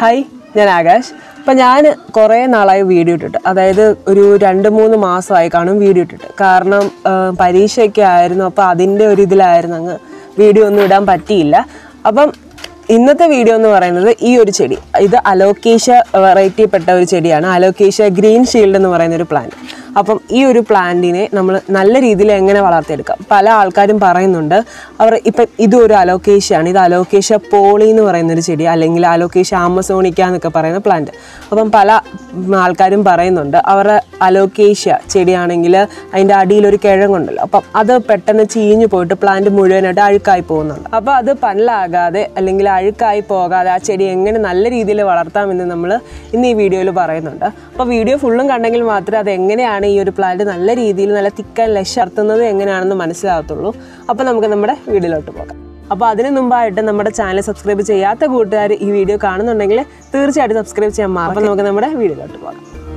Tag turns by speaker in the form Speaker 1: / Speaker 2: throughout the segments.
Speaker 1: hi ഞാൻ ആകാശ് അപ്പം ഞാൻ കുറേ നാളായി വീഡിയോ ഇട്ടിട്ട് അതായത് ഒരു രണ്ട് മൂന്ന് മാസമായി കാണും വീഡിയോ ഇട്ടിട്ട് കാരണം ആ, പരീക്ഷയൊക്കെ ആയിരുന്നു അപ്പോൾ അതിൻ്റെ ഒരു ഇതിലായിരുന്നു അങ്ങ് വീഡിയോ ഒന്നും ഇടാൻ പറ്റിയില്ല അപ്പം ഇന്നത്തെ വീഡിയോ എന്ന് പറയുന്നത് ഈ ഒരു ചെടി ഇത് അലോക്കേഷ്യ വെറൈറ്റിപ്പെട്ട ഒരു ചെടിയാണ് അലോക്കേഷ്യ ഗ്രീൻ ഷീൽഡ് എന്ന് പറയുന്ന ഒരു പ്ലാന്റ് അപ്പം ഈ ഒരു പ്ലാന്റിനെ നമ്മൾ നല്ല രീതിയിൽ എങ്ങനെ വളർത്തിയെടുക്കാം പല ആൾക്കാരും പറയുന്നുണ്ട് അവർ ഇപ്പം ഇതും ഒരു അലോക്കേഷ്യാണ് ഇത് അലോക്കേഷ്യ പോളി എന്ന് പറയുന്ന ഒരു ചെടി അല്ലെങ്കിൽ അലോക്കേഷ്യ ആമസോണിക്ക എന്നൊക്കെ പറയുന്ന പ്ലാന്റ് അപ്പം പല ഉം, ആൾക്കാരും പറയുന്നുണ്ട് അവരുടെ അലോക്കേഷ്യ ചെടിയാണെങ്കിൽ അതിൻ്റെ അടിയിൽ ഒരു കിഴങ്ങുണ്ടല്ലോ അപ്പം അത് പെട്ടെന്ന് ചീഞ്ഞു പോയിട്ട് പ്ലാന്റ് മുഴുവനായിട്ട് അഴുക്കായി പോകുന്നുണ്ട് അപ്പോൾ അത് പല്ലാകാതെ അല്ലെങ്കിൽ അഴുക്കായി പോകാതെ ആ ചെടി എങ്ങനെ നല്ല രീതിയിൽ വളർത്താമെന്ന് നമ്മൾ ഇന്ന് ഈ വീഡിയോയിൽ പറയുന്നുണ്ട് അപ്പോൾ വീഡിയോ ഫുള്ളും കണ്ടെങ്കിൽ മാത്രമേ അത് എങ്ങനെയാണ് ഈ ഒരു പ്ലാന്റ് നല്ല രീതിയിൽ നല്ല തിക്കാൻ ലക്ഷർത്തുന്നത് എങ്ങനെയാണെന്ന് മനസ്സിലാകത്തുള്ളൂ അപ്പോൾ നമുക്ക് നമ്മുടെ വീഡിയോയിലോട്ട് പോകാം അപ്പോൾ അതിന് മുമ്പായിട്ട് നമ്മുടെ ചാനൽ സബ്സ്ക്രൈബ് ചെയ്യാത്ത കൂട്ടുകാർ ഈ വീഡിയോ കാണുന്നുണ്ടെങ്കിൽ തീർച്ചയായിട്ടും സബ്സ്ക്രൈബ് ചെയ്യാൻ മാറും അപ്പോൾ നമുക്ക് നമ്മുടെ വീഡിയോയിലോട്ട് പോകാം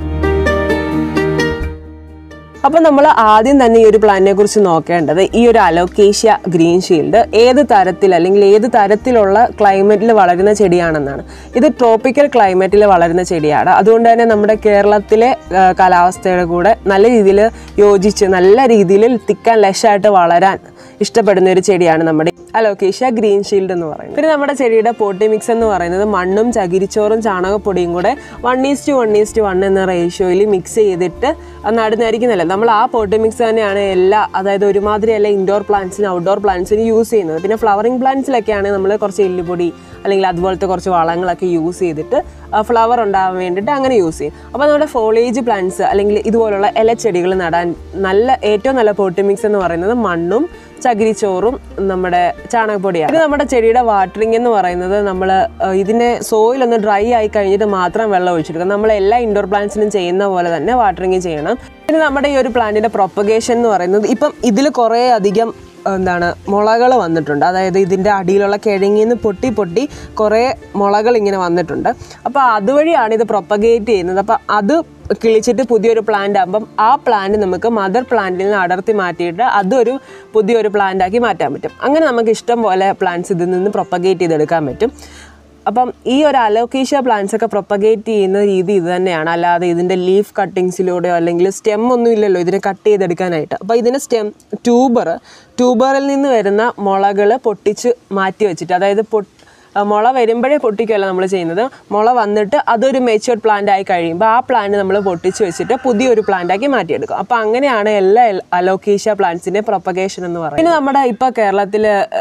Speaker 1: അപ്പോൾ നമ്മൾ ആദ്യം തന്നെ ഈ ഒരു പ്ലാന്റിനെ കുറിച്ച് നോക്കേണ്ടത് ഈ ഒരു അലോക്കേഷ്യ ഗ്രീൻ ഷീൽഡ് ഏത് തരത്തിൽ അല്ലെങ്കിൽ ഏത് തരത്തിലുള്ള ക്ലൈമറ്റിൽ വളരുന്ന ചെടിയാണെന്നാണ് ഇത് ട്രോപ്പിക്കൽ ക്ലൈമറ്റിൽ വളരുന്ന ചെടിയാണ് അതുകൊണ്ട് തന്നെ നമ്മുടെ കേരളത്തിലെ ആ, കാലാവസ്ഥയുടെ കൂടെ നല്ല രീതിയിൽ യോജിച്ച് നല്ല രീതിയിൽ തിക്കാൻ ലഷായിട്ട് വളരാൻ ഇഷ്ടപ്പെടുന്ന ഒരു ചെടിയാണ് നമ്മുടെ അലോക്കേഷ്യ ഗ്രീൻ ഷീൽഡ് എന്ന് പറയുന്നത് പിന്നെ നമ്മുടെ ചെടിയുടെ പോട്ടി മിക്സ് എന്ന് പറയുന്നത് മണ്ണും ചകിരിച്ചോറും ചാണകപ്പൊടിയും കൂടെ one is to one is to one എന്ന റേഷ്യോയിൽ മിക്സ് ചെയ്തിട്ട് നടുന്നതായിരിക്കുന്നല്ല നമ്മൾ ആ പോട്ടി മിക്സ് തന്നെയാണ് എല്ലാ അതായത് ഒരുമാതിരി എല്ലാ ഇൻഡോർ പ്ലാന്റ്സിനും ഔട്ട്ഡോർ പ്ലാന്റ്സിനും യൂസ് ചെയ്യുന്നത് പിന്നെ ഫ്ലവറിംഗ് പ്ലാന്റ്സിലൊക്കെയാണ് നമ്മൾ കുറച്ച് എല്ലുപൊടി അല്ലെങ്കിൽ അതുപോലത്തെ കുറച്ച് വളങ്ങളൊക്കെ യൂസ് ചെയ്തിട്ട് ഫ്ലവർ ഉണ്ടാവാൻ വേണ്ടിയിട്ട് അങ്ങനെ യൂസ് ചെയ്യും അപ്പോൾ നമ്മുടെ ഫോളേജ് പ്ലാന്റ്സ് അല്ലെങ്കിൽ ഇതുപോലുള്ള ഇലച്ചെടികൾ നടാൻ നല്ല ഏറ്റവും നല്ല പോട്ടി മിക്സ് എന്ന് പറയുന്നത് മണ്ണും ചകിരിച്ചോറും നമ്മുടെ ചാണകപ്പൊടിയാണ് ഇത് നമ്മുടെ ചെടിയുടെ വാട്ടറിംഗ് എന്ന് പറയുന്നത് നമ്മൾ ഇതിൻ്റെ സോയിൽ ഒന്ന് ഡ്രൈ ആയി കഴിഞ്ഞിട്ട് മാത്രം വെള്ളം ഒഴിച്ചെടുക്കുക നമ്മൾ എല്ലാ ഇൻഡോർ പ്ലാന്റ്സിനും ചെയ്യുന്ന പോലെ തന്നെ വാട്ടറിങ് ചെയ്യണം പിന്നെ നമ്മുടെ ഈ ഒരു പ്ലാന്റിൻ്റെ പ്രൊപ്പഗേഷൻ എന്ന് പറയുന്നത് ഇപ്പം ഇതിൽ കുറേ അധികം എന്താണ് മുളകൾ വന്നിട്ടുണ്ട് അതായത് ഇതിൻ്റെ അടിയിലുള്ള കിഴങ്ങിൽ നിന്ന് പൊട്ടി പൊട്ടി കുറേ മുളകൾ ഇങ്ങനെ വന്നിട്ടുണ്ട് അപ്പോൾ അതുവഴിയാണ് ഇത് പ്രൊപ്പഗേറ്റ് ചെയ്യുന്നത് അപ്പോൾ അത് കിളിച്ചിട്ട് പുതിയൊരു പ്ലാന്റ് ആകുമ്പം ആ പ്ലാന്റ് നമുക്ക് മദർ പ്ലാന്റിൽ നിന്ന് അടർത്തി മാറ്റിയിട്ട് അതൊരു പുതിയൊരു പ്ലാന്റ് ആക്കി മാറ്റാൻ പറ്റും അങ്ങനെ നമുക്ക് ഇഷ്ടം പോലെ പ്ലാന്റ്സ് ഇതിൽ നിന്ന് പ്രൊപ്പഗേറ്റ് ചെയ്തെടുക്കാൻ പറ്റും അപ്പം ഈ ഒരു അലോക്കേഷ്യ പ്ലാന്റ്സ് ഒക്കെ പ്രൊപ്പഗേറ്റ് ചെയ്യുന്ന രീതി ഇത് തന്നെയാണ് അല്ലാതെ ഇതിൻ്റെ ലീഫ് കട്ടിങ്സിലൂടെയോ അല്ലെങ്കിൽ സ്റ്റെം ഒന്നും ഇല്ലല്ലോ ഇതിനെ കട്ട് ചെയ്തെടുക്കാനായിട്ട് അപ്പോൾ ഇതിന് സ്റ്റെം ട്യൂബർ ട്യൂബറിൽ നിന്ന് വരുന്ന മുളകൾ പൊട്ടിച്ച് മാറ്റി വെച്ചിട്ട് അതായത് പൊട്ട് ആ, മുള വരുമ്പോഴേ പൊട്ടിക്കുകയല്ല നമ്മൾ ചെയ്യുന്നത് മുള വന്നിട്ട് അതൊരു മെച്ചുവർഡ് പ്ലാന്റ് ആയി കഴിയുമ്പോൾ ആ പ്ലാന്റ് നമ്മൾ പൊട്ടിച്ച് വെച്ചിട്ട് പുതിയൊരു plant ആക്കി മാറ്റിയെടുക്കും അപ്പോൾ അങ്ങനെയാണ് എല്ലാ അലോക്കേഷ്യ പ്ലാന്റ്സിൻ്റെ പ്രൊപ്പഗേഷൻ എന്ന് പറയുന്നത് പിന്നെ നമ്മുടെ ഇപ്പോൾ കേരളത്തിൽ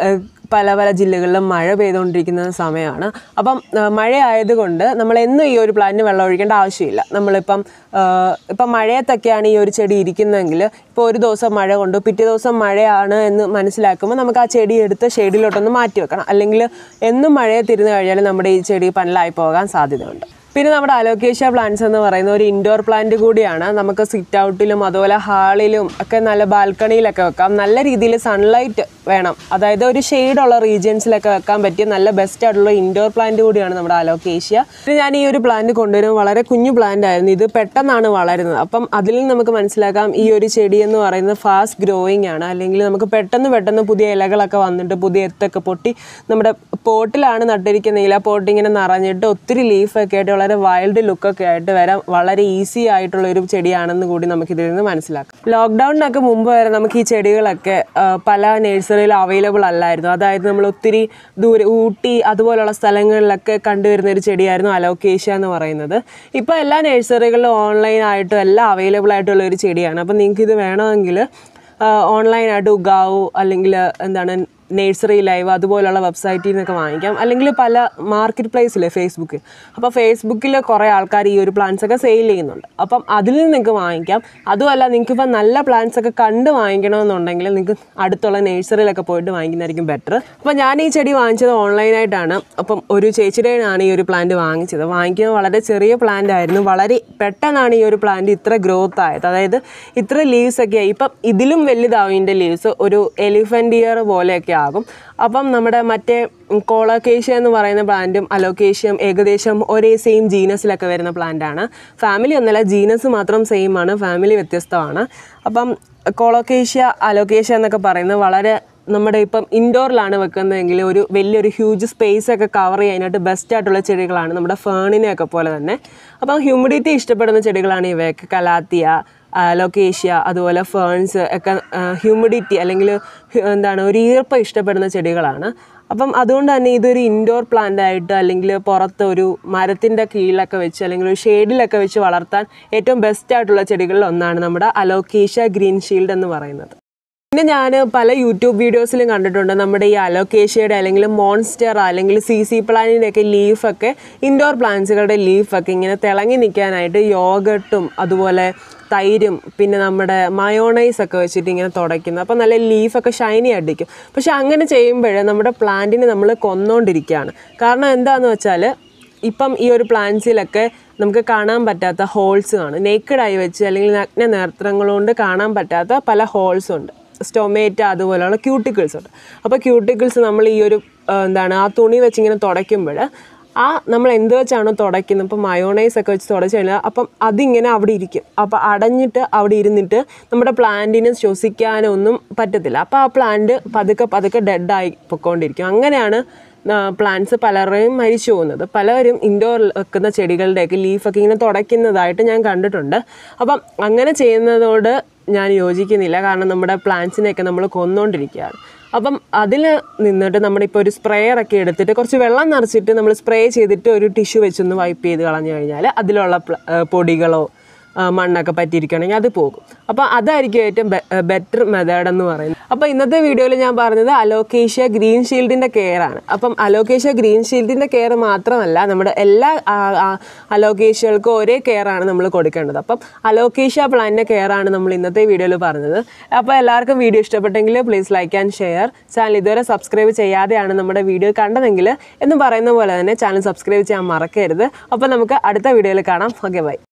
Speaker 1: പല പല ജില്ലകളിലും മഴ പെയ്തുകൊണ്ടിരിക്കുന്ന സമയമാണ് അപ്പം ആ, മഴ ആയതുകൊണ്ട് നമ്മൾ എന്നും ഈ ഒരു പ്ലാന്റിന് വെള്ളം ഒഴിക്കേണ്ട ആവശ്യമില്ല നമ്മളിപ്പം ആ, ഇപ്പം മഴയത്തൊക്കെയാണ് ഈ ഒരു ചെടി ഇരിക്കുന്നതെങ്കിൽ ഇപ്പോൾ ഒരു ദിവസം മഴ കൊണ്ട് പിറ്റേ ദിവസം മഴയാണ് എന്ന് മനസ്സിലാക്കുമ്പോൾ നമുക്ക് ആ ചെടി എടുത്ത് ഷെയ്ഡിലോട്ടൊന്ന് മാറ്റി വെക്കണം അല്ലെങ്കിൽ എന്നും മഴയത്തിരുന്ന് കഴിഞ്ഞാൽ നമ്മുടെ ഈ ചെടി പനലായി പോകാൻ സാധ്യതയുണ്ട് പിന്നെ നമ്മുടെ അലോക്കേഷ്യ പ്ലാന്റ്സ് എന്ന് പറയുന്ന ഒരു ഇൻഡോർ പ്ലാന്റ് കൂടിയാണ് നമുക്ക് സിറ്റ് ഔട്ടിലും അതുപോലെ ഹാളിലും ഒക്കെ നല്ല ബാൽക്കണിയിലൊക്കെ വെക്കാം നല്ല രീതിയിൽ സൺലൈറ്റ് വേണം അതായത് ഒരു ഷെയ്ഡുള്ള റീജിയൻസിലൊക്കെ വെക്കാൻ പറ്റിയ നല്ല ബെസ്റ്റ് ആയിട്ടുള്ള ഇൻഡോർ പ്ലാന്റ് കൂടിയാണ് നമ്മുടെ അലോക്കേഷ്യ പിന്നെ ഞാൻ ഈ ഒരു പ്ലാന്റ് കൊണ്ടുവരും വളരെ കുഞ്ഞു പ്ലാന്റ് ആയിരുന്നു ഇത് പെട്ടെന്നാണ് വളരുന്നത് അപ്പം അതിൽ നിന്ന് നമുക്ക് മനസ്സിലാക്കാം ഈ ഒരു ചെടി എന്ന് പറയുന്നത് ഫാസ്റ്റ് ഗ്രോയിങ് ആണ് അല്ലെങ്കിൽ നമുക്ക് പെട്ടെന്ന് പെട്ടെന്ന് പുതിയ ഇലകളൊക്കെ വന്നിട്ട് പുതിയ എത്തൊക്കെ പൊട്ടി നമ്മുടെ പോട്ടിലാണ് നട്ടിരിക്കുന്നതെങ്കിൽ ആ പോട്ട് ഇങ്ങനെ നിറഞ്ഞിട്ട് ഒത്തിരി ലീഫൊക്കെ ആയിട്ട് വളരെ വൈൽഡ് ലുക്കൊക്കെ ആയിട്ട് വരാൻ വളരെ ഈസി ആയിട്ടുള്ള ഒരു ചെടിയാണെന്ന് കൂടി നമുക്ക് ഇതിൽ നിന്ന് മനസ്സിലാക്കാം ലോക്ക്ഡൗണിനൊക്കെ മുമ്പ് വരെ നമുക്ക് ഈ ചെടികളൊക്കെ ആ, പല നഴ്സറിയിൽ അവൈലബിൾ അല്ലായിരുന്നു അതായത് നമ്മൾ ഒത്തിരി ദൂരെ ഊട്ടി അതുപോലുള്ള സ്ഥലങ്ങളിലൊക്കെ കണ്ടുവരുന്ന ഒരു ചെടിയായിരുന്നു അലോക്കേഷ്യ എന്ന് പറയുന്നത് ഇപ്പോൾ എല്ലാ നഴ്സറികളിലും ഓൺലൈനായിട്ടും എല്ലാം അവൈലബിൾ ആയിട്ടുള്ള ഒരു ചെടിയാണ് അപ്പം നിങ്ങൾക്ക് ഇത് വേണമെങ്കിൽ ഓൺലൈനായിട്ട് ഉഗാവു അല്ലെങ്കിൽ എന്താണ് നേഴ്സറി ലൈവ് അതുപോലുള്ള വെബ്സൈറ്റിൽ നിന്നൊക്കെ വാങ്ങിക്കാം അല്ലെങ്കിൽ പല മാർക്കറ്റ് പ്ലേസിലെ ഫേസ്ബുക്ക് അപ്പോൾ ഫേസ്ബുക്കിൽ കുറേ ആൾക്കാർ ഈ ഒരു പ്ലാന്റ്സ് ഒക്കെ സെയിൽ ചെയ്യുന്നുണ്ട് അപ്പം അതിൽ നിന്ന് നിങ്ങൾക്ക് വാങ്ങിക്കാം അതുമല്ല നിങ്ങൾക്ക് ഇപ്പം നല്ല പ്ലാന്റ്സ് ഒക്കെ കണ്ട് വാങ്ങിക്കണമെന്നുണ്ടെങ്കിൽ നിങ്ങൾക്ക് അടുത്തുള്ള നേഴ്സറിയിലൊക്കെ പോയിട്ട് വാങ്ങിക്കുന്നതായിരിക്കും ബെറ്റർ അപ്പോൾ ഞാൻ ഈ ചെടി വാങ്ങിച്ചത് ഓൺലൈനായിട്ടാണ് അപ്പം ഒരു ചേച്ചിയുടെയാണ് ഈ ഒരു പ്ലാന്റ് വാങ്ങിച്ചത് വാങ്ങിക്കുന്നത് വളരെ ചെറിയ പ്ലാന്റ് ആയിരുന്നു വളരെ പെട്ടെന്നാണ് ഈ ഒരു പ്ലാന്റ് ഇത്ര ഗ്രോത്ത് ആയത് അതായത് ഇത്ര ലീവ്സ് ഒക്കെ ആയി ഇപ്പം ഇതിലും വലുതാവും ഇതിൻ്റെ ലീവ്സ് ഒരു എലിഫൻ്റ് ഇയർ പോലെയൊക്കെ ആകും അപ്പം നമ്മുടെ മറ്റേ കോളോക്കേഷ്യ എന്ന് പറയുന്ന പ്ലാന്റും അലോക്കേഷ്യം ഏകദേശം ഒരേ സെയിം ജീനസിലൊക്കെ വരുന്ന പ്ലാന്റാണ് ഫാമിലി ഒന്നല്ല ജീനസ് മാത്രം സെയിം ആണ് ഫാമിലി വ്യത്യസ്തമാണ് അപ്പം കോളോക്കേഷ്യ അലോക്കേഷ്യ എന്നൊക്കെ പറയുന്നത് വളരെ നമ്മുടെ ഇപ്പം ഇൻഡോറിലാണ് വെക്കുന്നതെങ്കിൽ ഒരു വലിയൊരു ഹ്യൂജ് സ്പേസ് ഒക്കെ കവർ ചെയ്യാനായിട്ട് ബെസ്റ്റ് ആയിട്ടുള്ള ചെടികളാണ് നമ്മുടെ ഫേണിനെയൊക്കെ പോലെ തന്നെ അപ്പം ഹ്യൂമിഡിറ്റി ഇഷ്ടപ്പെടുന്ന ചെടികളാണ് ഇവയൊക്കെ കലാത്തിയ ലൊക്കേഷ്യ അതുപോലെ ഫേൺസ് ഒക്കെ ഹ്യൂമിഡിറ്റി അല്ലെങ്കിൽ ഹ്യു- എന്താണ് ഒരു ഈർപ്പം ഇഷ്ടപ്പെടുന്ന ചെടികളാണ് അപ്പം അതുകൊണ്ട് തന്നെ ഇതൊരു ഇൻഡോർ പ്ലാന്റ് ആയിട്ട് അല്ലെങ്കിൽ പുറത്ത് ഒരു മരത്തിൻ്റെ കീഴിലൊക്കെ വെച്ച് അല്ലെങ്കിൽ ഒരു ഷെയ്ഡിലൊക്കെ വെച്ച് വളർത്താൻ ഏറ്റവും ബെസ്റ്റ് ആയിട്ടുള്ള ചെടികളിൽ ഒന്നാണ് നമ്മുടെ അലോക്കേഷ്യ ഗ്രീൻ ഷീൽഡ് എന്ന് പറയുന്നത് പിന്നെ ഞാൻ പല യൂട്യൂബ് വീഡിയോസിലും കണ്ടിട്ടുണ്ട് നമ്മുടെ ഈ അലോക്കേഷ്യയുടെ അല്ലെങ്കിൽ മോൺസ്റ്റർ അല്ലെങ്കിൽ സി സി പ്ലാന്റിൻ്റെ ഒക്കെ ലീഫൊക്കെ ഇൻഡോർ പ്ലാന്റ്സുകളുടെ ലീഫൊക്കെ ഇങ്ങനെ തിളങ്ങി നിൽക്കാനായിട്ട് യോഗട്ടും അതുപോലെ തൈരും പിന്നെ നമ്മുടെ മയോണൈസ് ഒക്കെ വെച്ചിട്ട് ഇങ്ങനെ തുടയ്ക്കുന്നത് അപ്പോൾ നല്ല ലീഫൊക്കെ ഷൈനി അടിക്കും പക്ഷെ അങ്ങനെ ചെയ്യുമ്പോൾ നമ്മുടെ പ്ലാന്റിനെ നമ്മൾ കൊന്നുകൊണ്ടിരിക്കുകയാണ് കാരണം എന്താണെന്ന് വെച്ചാൽ ഇപ്പം ഈ ഒരു പ്ലാന്റ്സിലൊക്കെ നമുക്ക് കാണാൻ പറ്റാത്ത ഹോൾസ് ആണ് നേക്കഡായി വെച്ച് അല്ലെങ്കിൽ നഗ്ന നേത്രങ്ങൾ കൊണ്ട് കാണാൻ പറ്റാത്ത പല ഹോൾസ് ഉണ്ട് സ്റ്റൊമേറ്റ അതുപോലെയുള്ള ക്യൂട്ടിക്കിൾസ് ഉണ്ട് അപ്പോൾ ക്യൂട്ടിക്കിൾസ് നമ്മൾ ഈ ഒരു ആ, എന്താണ് ആ തുണി വെച്ച് ഇങ്ങനെ തുടയ്ക്കുമ്പോൾ ആ നമ്മൾ എന്ത് വെച്ചാണോ തുടയ്ക്കുന്നത് ഇപ്പോൾ മയോണൈസ് ഒക്കെ വെച്ച് തുടച്ച് കഴിഞ്ഞാൽ അപ്പം അതിങ്ങനെ അവിടെ ഇരിക്കും അപ്പോൾ അടഞ്ഞിട്ട് അവിടെ ഇരുന്നിട്ട് നമ്മുടെ പ്ലാന്റിന് ശ്വസിക്കാനൊന്നും പറ്റത്തില്ല അപ്പോൾ ആ പ്ലാന്റ് പതുക്കെ പതുക്കെ ഡെഡായി പൊയ്ക്കൊണ്ടിരിക്കും അങ്ങനെയാണ് പ്ലാന്റ്സ് പലരുടെയും മരിച്ചു പോകുന്നത് പലരും ഇൻഡോർ വെക്കുന്ന ചെടികളുടെയൊക്കെ ലീഫൊക്കെ ഇങ്ങനെ തുടയ്ക്കുന്നതായിട്ട് ഞാൻ കണ്ടിട്ടുണ്ട് അപ്പം അങ്ങനെ ചെയ്യുന്നതോട് ഞാൻ യോജിക്കുന്നില്ല കാരണം നമ്മുടെ പ്ലാന്റ്സിനെയൊക്കെ നമ്മൾ കൊന്നുകൊണ്ടിരിക്കുകയാണ് അപ്പം അതിൽ നിന്നിട്ട് നമ്മളിപ്പോൾ ഒരു സ്പ്രേയർ ഒക്കെ എടുത്തിട്ട് കുറച്ച് വെള്ളം നിറച്ചിട്ട് നമ്മൾ സ്പ്രേ ചെയ്തിട്ട് ഒരു ടിഷ്യൂ വെച്ചൊന്ന് വൈപ്പ് ചെയ്ത് കളഞ്ഞു കഴിഞ്ഞാൽ അതിലുള്ള പ്ല- ഏഹ് പൊടികളോ ആ, മണ്ണൊക്കെ പറ്റിയിരിക്കുകയാണെങ്കിൽ അത് പോകും അപ്പോൾ അതായിരിക്കും ഏറ്റവും ബെറ്റർ മെത്തേഡ് എന്ന് പറയുന്നത് അപ്പോൾ ഇന്നത്തെ വീഡിയോയിൽ ഞാൻ പറഞ്ഞത് അലോക്കേഷ്യ ഗ്രീൻ ഷീൽഡിൻ്റെ കെയർ ആണ് അപ്പം അലോക്കേഷ്യ ഗ്രീൻ ഷീൽഡിൻ്റെ കെയർ മാത്രമല്ല നമ്മുടെ എല്ലാ അലോക്കേഷ്യകൾക്കും ഒരേ കെയർ ആണ് നമ്മൾ കൊടുക്കേണ്ടത് അപ്പം അലോക്കേഷ്യ പ്ലാന്റിൻ്റെ കെയർ ആണ് നമ്മൾ ഇന്നത്തെ വീഡിയോയിൽ പറഞ്ഞത് അപ്പോൾ എല്ലാവർക്കും വീഡിയോ ഇഷ്ടപ്പെട്ടെങ്കിൽ please like and share channel ഇതുവരെ സബ്സ്ക്രൈബ് ചെയ്യാതെയാണ് നമ്മുടെ വീഡിയോ കണ്ടതെങ്കിൽ എന്ന് പറയുന്ന പോലെ തന്നെ ചാനൽ സബ്സ്ക്രൈബ് ചെയ്യാൻ മറക്കരുത് അപ്പോൾ നമുക്ക് അടുത്ത വീഡിയോയിൽ കാണാം ഓക്കെ ബൈ